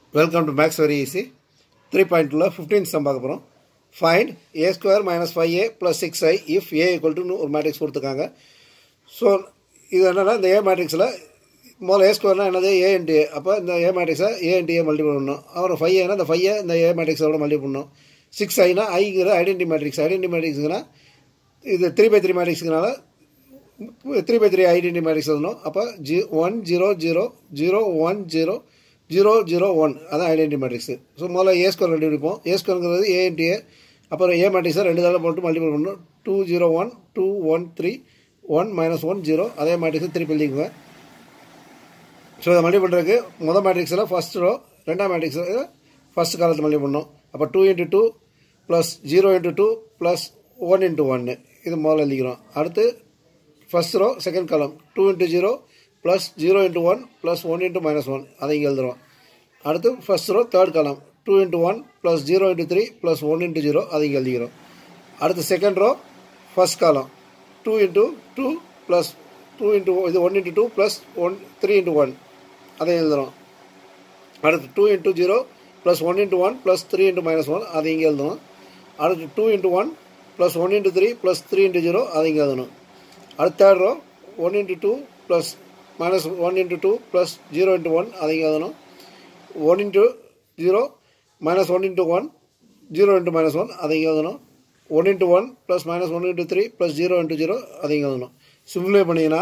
welcome to maths very easy three பாயிண்ட்டில் fifteen sum பார்க்க போகிறோம் find A square minus five A plus six I if A equal to ஒரு matrix கொடுத்துருக்காங்க so இது என்னென்னா இந்த ஏ மேட்ரிக்ஸில் முதல்ல ஏ ஸ்கொயர்னா என்னது ஏ இன்ட்டு ஏ அப்போ இந்த ஏ மேட்ரிக்ஸை ஏ இன்ட்டு ஏ மல்டிபிள் பண்ணணும் அப்புறம் ஃபைவ் ஏன்னா இந்த ஃபைவ் இந்த ஏ மேட்ரிக்ஸோட மல்டிபிள் பண்ணணும் சிக்ஸ் ஐனா ஐங்கிற ஐடென்டி மேட்ரிக்ஸ் ஐடென்டி மேட்ரிக்ஸ்னா இது த்ரீ பை த்ரீ மேட்ரிக்ஸ்னால three by three identity matrix எழுதணும் அப்போ G one zero zero zero one zero zero zero one அதான் ஐடென்டி மேட்ரிக்ஸ் ஸோ முதல்ல ஏ ஸ்கொயர் கண்டுபிடிப்போம் ஏ ஸ்கொயருங்கிறது ஏ இன்ட்டு ஏ அப்புறம் ஏ மேட்ரிக்ஸை ரெண்டு தடவை போட்டு மல்டிபிள் பண்ணணும் two zero one two one three one minus one zero அதே மேட்ரிக்ஸை திருப்பி எழுதிக்குங்க ஸோ இதை மல்டி பண்ணுறதுக்கு முதல் மேட்ரிக்ஸில் ஃபஸ்ட் ரோ ரெண்டாம் மேட்ரிக்ஸில் ஃபஸ்ட் காலத்தில் மல்டி பண்ணணும் அப்போ two into two plus zero into two plus one into ஒன்று இது முதல்ல எழுதிக்கிறோம் அடுத்து first row second column two into zero plus zero into one plus one into minus one அதை இங்கே எழுதுறோம் அடுத்து first row third column two into one plus zero into three plus one into zero அதை இங்கே எழுதிக்கிறோம் அடுத்து second row first column two into two plus two into இது one into two plus one three into one அதை எழுதுகிறோம் அடுத்து two into zero plus one into one plus three into minus one அதை இங்கே எழுதணும் அடுத்து two into one plus one into three plus three into zero அதை இங்கே எழுதணும் அடுத்த third row one into two plus minus one into two plus zero into one அதை இங்கே எழுதணும் one into zero minus one into one zero into minus one அதை இங்கே எழுதணும் one into one plus minus one into three plus zero into zero அதை இங்கே எழுதணும் simplify பண்ணிங்கன்னா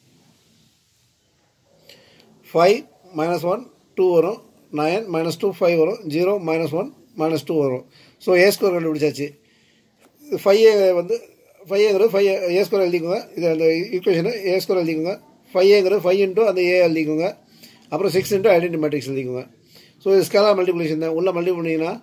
ஃபைவ் மைனஸ் ஒன் டூ வரும் நயன் மைனஸ் டூ ஃபைவ் வரும் zero minus one minus two வரும் ஸோ ஏ ஸ்கோர் கண்டுபிடிச்சாச்சு ஃபைவ் ஏ வந்து five ஏங்கிறது ஃபைவ் ஏ ஸ்கோர் எழுதிக்கோங்க இது அந்த ஈக்குவேஷனை ஏ ஸ்கோர் எழுதிக்கோங்க ஃபைவ் ஏங்கிறது ஃபைவ் இன்ட்டு அந்த ஏ எழுதிக்கோங்க அப்புறம் சிக்ஸ் இன்ட்டு ஐடென்டி மேட்ரிக்ஸ் எழுதிக்கோங்க ஸோ இது ஸ்கேலார் மல்டிப்ளிகேஷன் தான் உள்ளே மல்டிபிள் பண்ணிங்கன்னா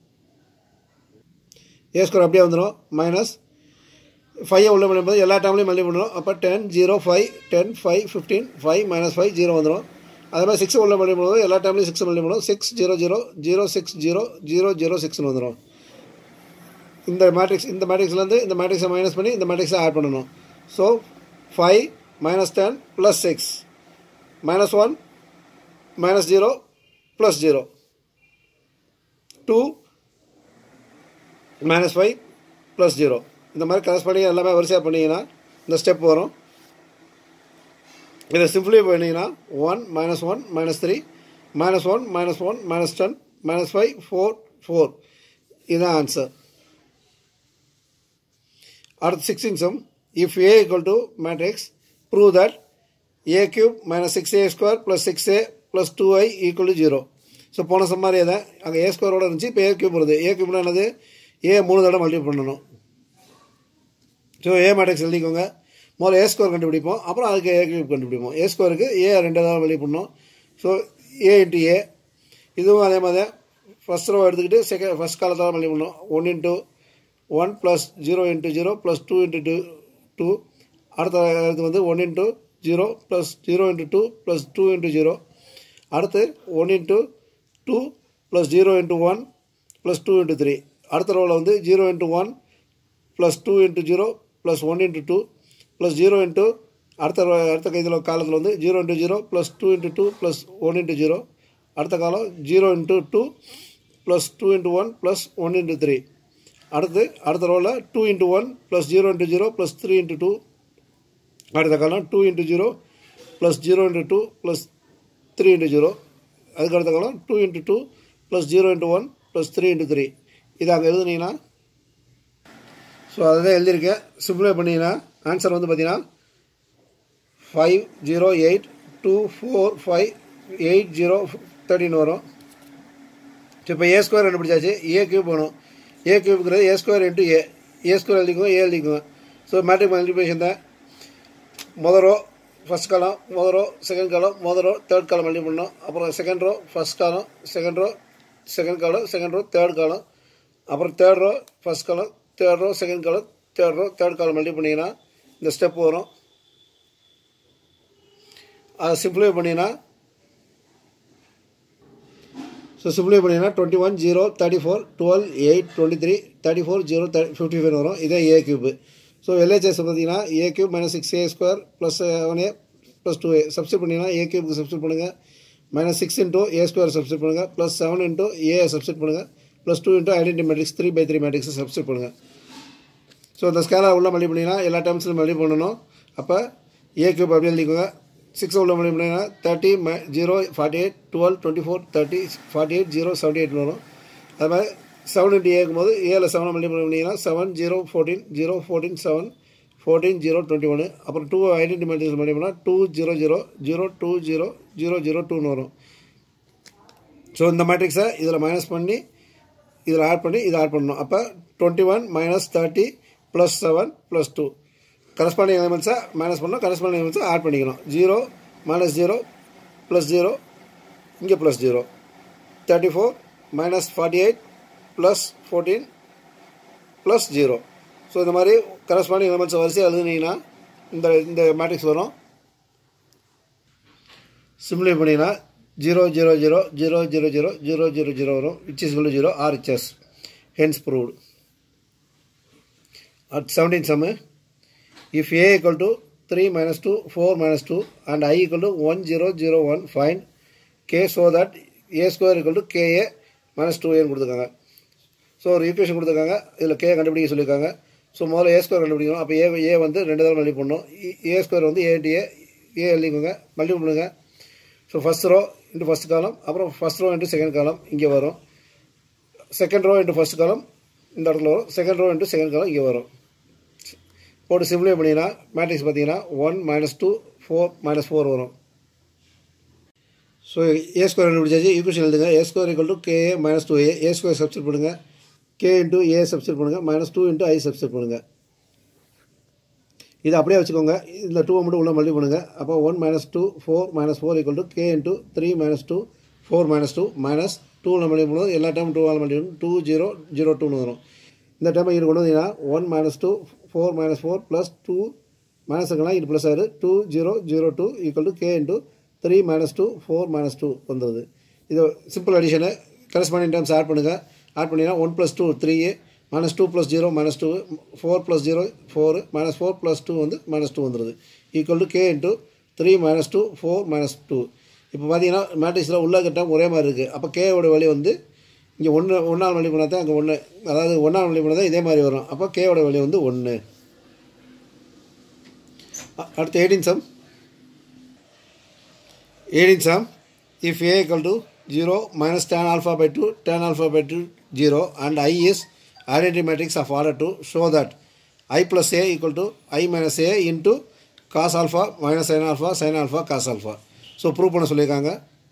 ஏ ஸ்கோர் அப்படியே வந்துடும் மைனஸ் ஃபைவ் உள்ள பண்ணும்போது எல்லா டைம்லையும் மல்டி பண்ணணும் அப்போ ten zero five ten five fifteen five minus five zero வந்துடும் அதே மாதிரி சிக்ஸ் உள்ள மல்டி பண்ணும்போது எல்லா டைம்லையும் சிக்ஸ் மல்டி பண்ணுவோம் six zero zero zero six zero zero zero சிக்ஸ்னு வந்துடும் இந்த மேட்ரிக்ஸ் இந்த மேட்ரிக்ஸ்லேருந்து இந்த மேட்ரிக்ஸை மைனஸ் பண்ணி இந்த மேட்ரிக்ஸை ஆட் பண்ணணும் so five minus ten plus six minus one minus zero plus zero two minus five plus zero இந்த மாதிரி கரெஸ் பண்ணி எல்லாமே வரிசையாக பண்ணிங்கன்னா இந்த ஸ்டெப் வரும் இதை சிம்பிளை பண்ணிங்கன்னா one minus one minus three minus one minus one minus ten minus five four four இதுதான் ஆன்சர் அடுத்து sixteen sum if A equal to matrix prove that A cube minus six A square plus six A plus two I equal to zero so போன sum மாதிரியே தான் அங்கே ஏ ஸ்கொயரோட இருந்துச்சு இப்போ a cube வருது ஏ கியூப்னா என்னது ஏ மூணு தடவை மல்டிபிள் பண்ணணும் ஸோ ஏ மேட்ரிக்ஸ் எழுதிக்கோங்க முதல்ல ஏ ஸ்கோர் கண்டுபிடிப்போம் அப்புறம் அதுக்கு ஏ கியூப் கண்டுபிடிப்போம் ஏ ஸ்கோருக்கு ஏ ரெண்டு தடவை வெளியே பண்ணணும் ஸோ ஏ இன்ட்டு ஏ இதுவும் அதே மாதிரி தான் ஃபஸ்ட் ரோ எடுத்துக்கிட்டு செகண்ட் ஃபஸ்ட் காலத்தால் மல்டி பண்ணணும் one into one plus zero into zero plus two into two two அடுத்த அடுத்து வந்து one into zero plus zero into two plus two into zero அடுத்து one into two plus zero into one plus two into three அடுத்த ரோவில் வந்து zero into one plus two into zero plus one into two plus zero into அடுத்த அடுத்த இதில் காலத்தில் வந்து zero into zero plus two into two plus one into zero அடுத்த column zero into two plus two into one plus one into three அடுத்து அடுத்த ரோவில் two into one plus zero into zero plus three into two அடுத்த column two into zero plus zero into two plus three into zero அதுக்கு அடுத்த column two into two plus zero into one plus three into three இதை அங்கே எழுதுனீங்கன்னா so அதை தான் எழுதியிருக்கேன் சிம்பிளை பண்ணிங்கன்னா ஆன்சர் வந்து பார்த்தீங்கன்னா five zero eight two four five eight zero thirteen வரும் ஸோ இப்போ ஏ ஸ்கொயர் கண்டுபிடிச்சாச்சு ஏ கியூப் வேணும் ஏ கியூப்ங்கிறது A square into A A square எழுதிக்குவோம் ஏ எழுதிக்குவோம் ஸோ மேட்ரிக் மல்டிபிகேஷன் தான் முதல் ரோ ஃபஸ்ட் காலம் முதல் ரோ செகண்ட் காலம் முதல் ரோ தேர்ட் காலம் மல்டி பண்ணணும் அப்புறம் second row first column second row second column second row third column அப்புறம் third row first column third row second column third row third column multi பண்ணிங்கன்னா இந்த step வரும் அதை சிம்பிளை பண்ணிங்கன்னா ஸோ சிம்பிளை பண்ணிங்கன்னா twenty one zero thirty four twelve eight twenty three thirty four zero thirty fifty five வரும் இதே A cube so LHS பார்த்தீங்கன்னா A cube minus six A square plus seven A plus two A substitute பண்ணிங்கன்னா A கியூப்க்கு substitute பண்ணுங்கள் minus six into A square substitute பண்ணுங்கள் plus seven into A substitute பண்ணுங்கள் plus two into identity matrix three by three மேட்ரிக்ஸை substitute பண்ணுங்கள் so இந்த scalar உள்ள multi பண்ணிங்கன்னா எல்லா டேர்ம்ஸ்லையும் மல்டி பண்ணணும் அப்போ ஏ கியூப் அப்படி எழுதிக்கோங்க சிக்ஸ் உள்ள மல்டி பண்ணிங்கன்னா தேர்ட்டி மை zero forty eight twelve twenty four thirty forty eight zero seventy eight வரும் அது மாதிரி செவன் இன்ட்டு ஏக்கும் போது ஏல செவனை மல்டி பண்ணிங்கன்னா seven zero fourteen zero fourteen seven fourteen zero twenty ஒன்று அப்புறம் டூ ஐடென்டி மேட்ரிக்ஸ் மல்டி பண்ணால் two zero zero zero two zero zero zero டூன்னு வரும் ஸோ இந்த மேட்ரிக்ஸை இதில் மைனஸ் பண்ணி இதில் ஆட் பண்ணி இதை ஆட் பண்ணணும் அப்போ twenty one minus thirty plus seven plus two corresponding எலிமெண்ட்ஸை மைனஸ் பண்ணணும் கரஸ்பாண்டிங் எலிமெண்ட்ஸை ஆட் பண்ணிக்கணும் zero minus zero plus zero இங்கே plus zero thirty four minus forty eight plus fourteen plus zero so இந்த மாதிரி கரஸ்பாண்டிங் எலிமெண்ட்ஸ் வரிசையாக எழுதுனீங்கன்னா இந்த இந்த மேட்ரிக்ஸ் வரும் சிம்ப்ளை பண்ணிங்கன்னா zero zero zero zero zero zero zero zero zero வரும் விச் இஸ் குள்ள zero RHS hence proved at seventeen sum if a equal to 3 minus 2 4 minus 2 and i equal to 1 0 0 1 find k so that a square equal to ka minus 2a ன்னு கொடுத்துருக்காங்க so ஒரு equation கொடுத்துருக்காங்க இதில் K கண்டுபிடிக்க சொல்லியிருக்காங்க so முதல்ல A square கண்டுபிடிக்கணும் அப்போ ஏ ஏ வந்து ரெண்டு தடவை மல்டி பண்ணணும் ஏ ஸ்கொயர் வந்து ஏ ஏ ஏ எழுதிக்கோங்க மல்டி பண்ணுங்க so first row into first column அப்புறம் first row into second column இங்கே வரும் செகண்ட் ரோ இன்ட்டு ஃபஸ்ட் காலம் இந்த இடத்துல வரும் second rho into second column இங்கே வரும் போட்டு சிம்ப்ளை பண்ணிங்கன்னா மேட்ரிக்ஸ் பார்த்தீங்கன்னா one minus two four minus four வரும் ஸோ ஏ ஸ்கொயர் கண்டுபிடிச்சாச்சு ஈக்குவேஷன் எழுதுங்க A square equal to K minus two A A square substitute பண்ணுங்கள் கே இன்ட்டு ஏ சப்ஸ்டிட் பண்ணுங்கள் minus two into I substitute பண்ணுங்கள் இது அப்படியே வச்சுக்கோங்க இந்த டூவை மட்டும் உள்ள மல்டி பண்ணுங்கள் அப்போ one minus two four minus four equal to K into three minus two four minus two minus டூவில் மல்டி பண்ணும்போது எல்லா டைமும் டூவால் மல்டி பண்ணணும் டூ ஜீரோ ஜீரோ டூன்னு வரும் இந்த டைம் இது கொண்டு வந்தீங்கன்னா one minus two four minus four plus two minus இருக்கலாம் இது ப்ளஸ் ஆயிரு two zero zero two equal to K into three minus two four minus two வந்துடுது இது simple addition corresponding times add பண்ணுங்கள் ஆட் பண்ணிங்கன்னா one plus two three minus two plus zero minus two four plus zero four minus four plus two வந்து minus two வந்துடுது equal to K into three minus two four minus two இப்போ பார்த்தீங்கன்னா மேட்ரிக்ஸில் உள்ள கட்டம் ஒரே மாதிரி இருக்குது அப்போ கேவோட வழி வந்து இங்கே ஒன்று ஒன்றால் வழி பண்ணால் தான் அங்கே ஒன்று அதாவது ஒன்றால் வழி பண்ணால் தான் இதே மாதிரி வரும் அப்போ கேவோட வழி வந்து ஒன்று அடுத்து eighteen sum eighteen sum if A equal to 0 minus tan alpha by 2 tan alpha by 2 0 and i is identity matrix of order 2 show that i plus a equal to i minus a into cos alpha minus sin alpha sin alpha cos alpha so prove பண்ண சொல்லியிருக்காங்க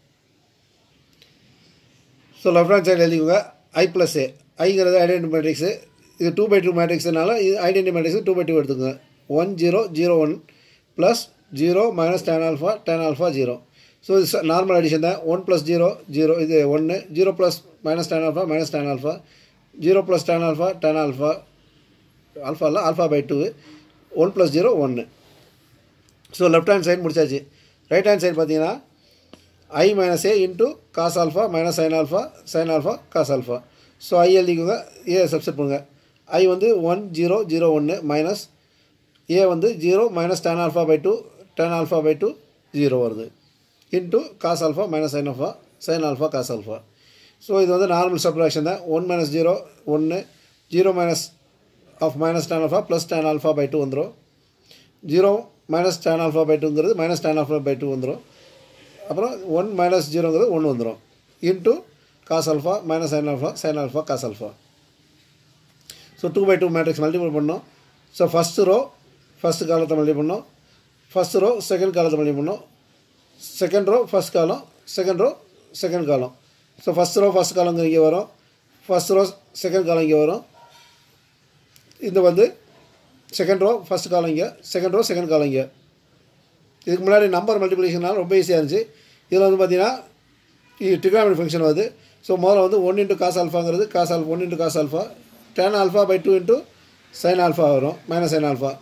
so left hand side எழுதிக்கோங்க I plus A ஐங்கிறது identity matrix இது two by two மேட்ரிக்ஸ்னால இது identity matrix two by two எடுத்துக்கோங்க one zero zero one plus zero minus tan alpha tan alpha zero so இது normal addition தான் one plus zero zero இது ஒன்று zero plus minus tan alpha minus tan alpha zero plus tan alpha tan alpha alpha இல்லை alpha by two one plus zero ஒன்று so left hand side முடிச்சாச்சு right hand side பார்த்தீங்கன்னா I minus A into cos alpha minus sin alpha sin alpha cos alpha so I எழுதிக்கோங்க A substitute பண்ணுங்க I வந்து one zero zero ஒன்று minus A வந்து zero minus tan alpha by two tan alpha by two zero வருது into cos alpha minus sin alpha sin alpha cos alpha so இது வந்து normal subtraction தான் one minus zero ஒன்று zero minus of minus tan alpha plus tan alpha by two வந்துடும் zero minus tan alpha by டூங்கிறது minus tan alpha by two வந்துடும் அப்புறம் one minus ஜீரோங்கிறது ஒன்று வந்துடும் into cos alpha minus sin alpha sin alpha cos alpha so two by two matrix multiple பண்ணோம் so first row first காலத்தை multi பண்ணோம் first row second காலத்தை multi பண்ணோம் second row first column second row second column so first row first column இங்கே வரும் first row second காலம் இங்கே வரும் இது வந்து செகண்ட் ரோ ஃபஸ்ட் காலம் இங்கே செகண்ட் ரோ செகண்ட் காலம் இங்கே இதுக்கு முன்னாடி நம்பர் மல்டிப்ளிகேஷனால் ரொம்ப ஈஸியாக இருந்துச்சு இதில் வந்து பார்த்தீங்கன்னா இது டிகாமெட்ரி ஃபங்க்ஷன் வருது ஸோ முதல்ல வந்து ஒன் இன்ட்டு காஸ் ஆல்ஃபாங்கிறது cos alpha one into cos alpha tan alpha by two into sin alpha வரும் minus sin alpha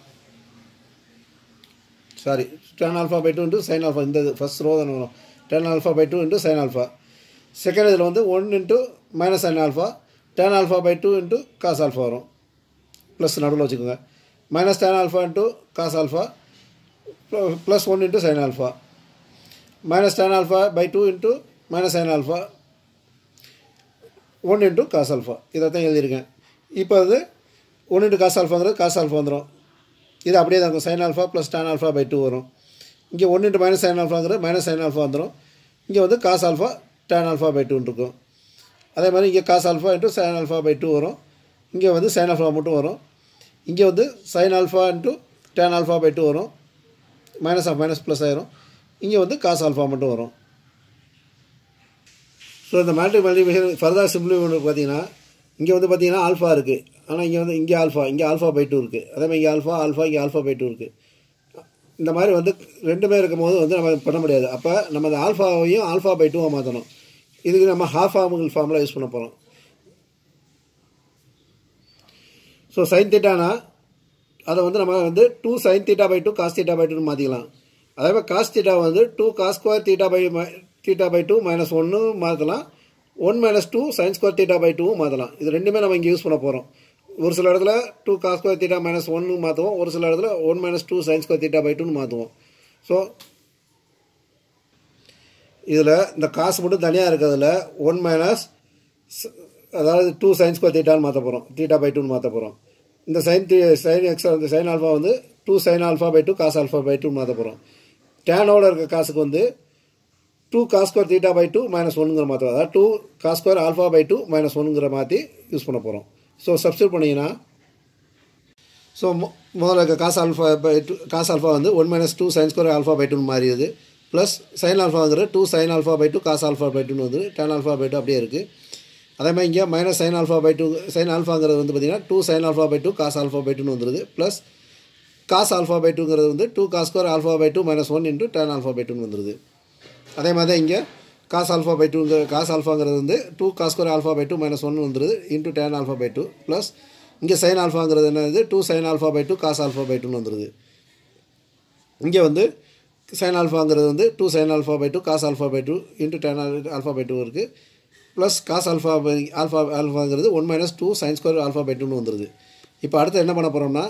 sorry tan alpha by two into sin alpha இந்த ஃபஸ்ட் ரோ தானே வரும் tan alpha by two into sin alpha second இதில் வந்து one into minus sin alpha tan alpha by two into cos alpha வரும் plus நடுவில் வச்சுக்கோங்க minus tan alpha into cos alpha plus one into sin alpha minus tan alpha by two into minus sin alpha one into cos alpha இதை தான் எழுதியிருக்கேன் இப்போ வந்து one into cos ஆல்ஃபாங்கிறது cos alpha வந்துடும் இது அப்படியே தான் இருக்கும் sin alpha plus tan alpha by two வரும் இங்கே ஒன் இன்ட்டு மைனஸ் சைன் ஆல்ஃபாங்கிறது மைனஸ் சைன் ஆல்ஃபா வந்துடும் இங்கே வந்து cos alpha tan alpha by டூன்னு இருக்கும் அதே மாதிரி இங்கே cos alpha into sin alpha by two வரும் இங்கே வந்து சைன் ஆல்ஃபா மட்டும் வரும் இங்கே வந்து sin alpha into tan alpha by two வரும் மைனஸ் ஆஃப் மைனஸ் ப்ளஸ் ஆயிரும் இங்கே வந்து காஸ் ஆல்ஃபா மட்டும் வரும் ஸோ இந்த மேட்ரிக் மல்டிபிகேஷன் ஃபர்தர் சிம்பிளிஃபை பார்த்தீங்கன்னா இங்கே வந்து பார்த்தீங்கன்னா ஆல்ஃபா இருக்குது ஆனால் இங்கே வந்து இங்கே ஆல்ஃபா இங்கே ஆல்ஃபா பை டூ இருக்குது அதே மாதிரி இங்கே ஆல்ஃபா ஆல்ஃபா இங்கே ஆல்ஃபா பை டூ இருக்குது இந்த மாதிரி வந்து ரெண்டுமே இருக்கும்போது வந்து நம்ம பண்ண முடியாது அப்போ நம்ம அந்த ஆல்ஃபாவையும் ஆல்ஃபா பை டூவாக மாற்றணும் இதுக்கு நம்ம ஹாஃப் ஃபார்முகள் ஃபார்முலா யூஸ் பண்ண போகிறோம் ஸோ சைன் தீட்டானா அதை வந்து நம்ம வந்து two sin theta by two cos theta by டூன்னு மாற்றிக்கலாம் அதே மாதிரி காஸ் தீட்டா வந்து two cos square theta by theta by two minus ஒன்று மாற்றலாம் one minus two sign square theta by டூவும் மாற்றலாம் இது ரெண்டுமே நம்ம இங்கே யூஸ் பண்ண போகிறோம் ஒரு சில இடத்துல two cos square theta minus ஒன்று மாற்றுவோம் ஒரு சில இடத்துல one minus two sign square theta by டூன்னு மாற்றுவோம் ஸோ இதில் இந்த காசு மட்டும் தனியாக இருக்கிறதுல ஒன் மைனஸ் அதாவது டூ சைன் ஸ்கொயர் தீட்டான்னு மாற்ற போகிறோம் தீட்டா பை டூன்னு மாற்ற போகிறோம் இந்த சைன் தி சைன் எக்ஸ்ட்ரா இந்த சைன் ஆல்ஃபா வந்து two sign alpha by two cos alpha by two மாற்ற போகிறோம் டேனோட இருக்க காசுக்கு வந்து two cos square theta by two minus ஒன்னுங்கிற மாற்றம் அதாவது two cos square alpha by two minus ஒன்னுங்கிற மாற்றி யூஸ் பண்ண போகிறோம் ஸோ சப்ஸ்டியூட் பண்ணிங்கன்னா ஸோ முதல்ல இருக்க cos alpha by two cos alpha வந்து one minus two sign square alpha by டூன்னு மாறிடுது ப்ளஸ் சைன் ஆல்ஃபாங்கிற two sign alpha by two cos alpha by டூன்னு வந்து டென் ஆல்ஃபா பை டூ அப்படியே இருக்குது அதே மாதிரி இங்கே minus sin alpha by two sin ஆல்ஃபாங்கிறது வந்து பார்த்திங்கன்னா two sign alpha by two cos alpha by டூன்னு வந்துருது ப்ளஸ் காஸ் ஆல்ஃபா பை டூங்கிறது வந்து two cos square alpha by two minus one into tan alpha by டூன்னு வந்துருது அதே மாதிரி தான் இங்கே காஸ் ஆல்ஃபா பை டூங்கிற காஸ் ஆல்ஃபாங்கிறது வந்து two cos square alpha by two minus one வந்துருது into tan alpha by two plus இங்கே சைன் ஆல்ஃபாங்கிறது என்னது two sign alpha by two cos alpha by டூன்னு வந்துருது இங்கே வந்து சைன் ஆல்ஃபாங்கிறது வந்து two sign alpha by two cos alpha by two into tan alpha by two இருக்குது plus cos alpha by alpha ஆல்ஃபாங்கிறது one minus two sign square alpha by டூன்னு வந்துருது இப்போ அடுத்து என்ன பண்ண போகிறோம்னா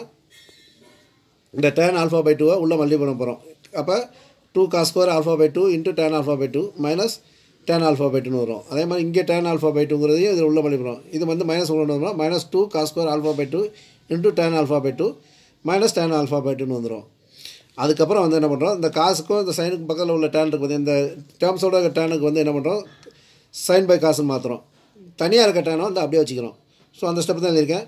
இந்த டேன் ஆல்ஃபா பை டூவை உள்ளே மல்டி பண்ண போகிறோம் அப்போ two cos square alpha by two into tan alpha by two minus tan alpha by டூன்னு வரும் அதே மாதிரி இங்கே டேன் ஆல்ஃபா பை டூங்கிறதையும் இதில் உள்ள மல்டி பண்ணுறோம் இது வந்து மைனஸ் கொண்டு வந்தோம்னா minus two cos square alpha by two into tan alpha by two minus tan alpha by டூன்னு வந்துடும் அதுக்கப்புறம் வந்து என்ன பண்ணுறோம் இந்த காசுக்கும் இந்த சைனுக்கு பக்கத்தில் உள்ள டேன் இருக்குது இந்த டேர்ம்ஸோட டேனுக்கு வந்து என்ன பண்ணுறோம் சைன் பை காசுன்னு மாற்றுறோம் தனியாக இருக்க டேனை வந்து அப்படியே வச்சுக்கிறோம் ஸோ அந்த ஸ்டெப் தான் எழுதியிருக்கேன்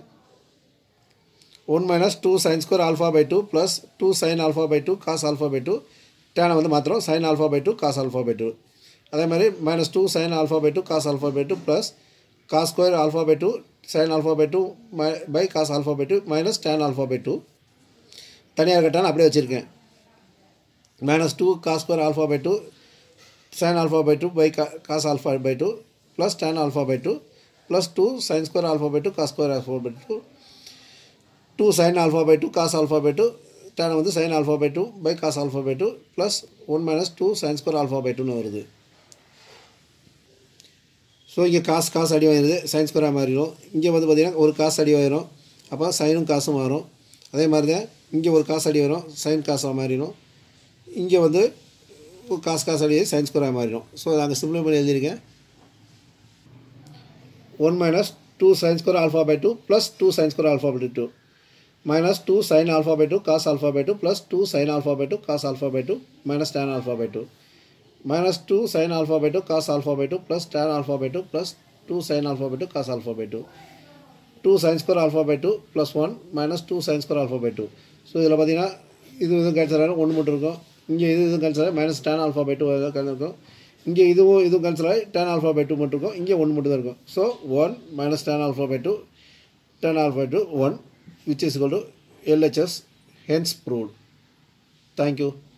one minus two sign square alpha by two plus two sign alpha by two cos alpha by two டேனை வந்து மாற்றுறோம் sine alpha by two cos alpha by two அதே மாதிரி minus two sign alpha by two cos alpha by two plus cos square alpha by two sign alpha by two my by cos alpha by two minus tan alpha by two தனியாக இருக்க tan அப்படியே வச்சுருக்கேன் minus two cos square alpha by two sin alpha by 2 by ca- cos alpha by 2 plus tan alpha by 2 plus 2 sin square alpha by 2 cos square alpha by 2 2 sin alpha by 2 cos alpha by 2 tan வந்து sin alpha by 2 by cos alpha by 2 plus 1 minus 2 sin square alpha by 2 னு வருது so இங்கே காசு காசு அடி வாங்கிடுது sign ஸ்கொயராக மாறிடும் இங்கே வந்து பார்த்திங்கன்னா ஒரு காசு அடி வாங்கிடும் அப்போ சைனும் காசும் மாறும் அதே மாதிரி தான் இங்கே ஒரு காசு அடி வரும் சைன் காசாக மாறிடும் இங்கே வந்து காசு காசு அடி சைன் ஸ்கொயராக மாறிடும் ஸோ நாங்கள் சிம்பிளை பண்ணி எழுதியிருக்கேன் one minus two sign square alpha by two plus two sign square alpha by two minus two sign alpha by two cos alpha by two plus two sign alpha by two cos alpha by two minus tan alpha by two minus 2 sin alpha by 2 cos alpha by 2 plus tan alpha by 2 plus 2 sin alpha by 2 cos alpha by 2 2 sin square alpha by 2 plus 1 minus 2 sin square alpha by 2 so இதில் பார்த்தீங்கன்னா இது இதுவும் cancel ஆகும் ஒன்று மட்டும் இருக்கும் இங்கே இது இதுவும் கேன்சல் ஆகி minus tan alpha by two cancel இருக்கும் இங்கே இதுவும் இதுவும் கேன்சல் ஆகி டேன் ஆல்ஃபா பை டூ மட்டும் இருக்கும் இங்கே ஒன்று மட்டும் தான் இருக்கும் so one minus tan alpha by two tan alpha by two one which is equal to LHS hence proved thank you